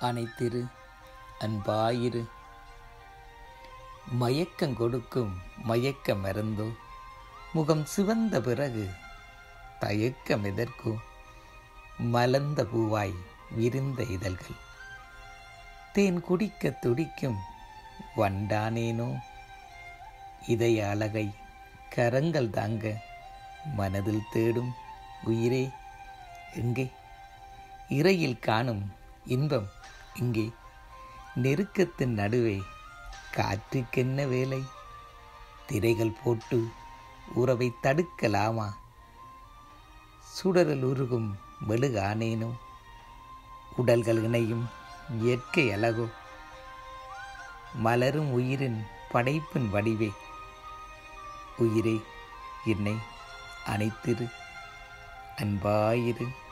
அனைத்திரு அன்பாயிரு மயக்கம் கொடுக்கும் மயக்க மருந்தோ முகம் சிவந்த பிறகு தயக்கம் எதற்கோ மலர்ந்த பூவாய் விரிந்த இதழ்கள் தேன் குடிக்க துடிக்கும் வண்டானேனோ இதய அழகை கரங்கள் தாங்க மனதில் தேடும் உயிரே எங்கே இறையில் காணும் இன்பம் இங்கே நெருக்கத்தின் நடுவே காற்றுக்கென்ன வேலை திரைகள் போட்டு உறவை தடுக்கலாமா சுடரில் உருகும் மெழுகானேனோ உடல்கள் இணையும் இயற்கை அழகோ மலரும் உயிரின் படைப்பின் வடிவே உயிரே என்னை அனைத்திரு அன்பாயிரு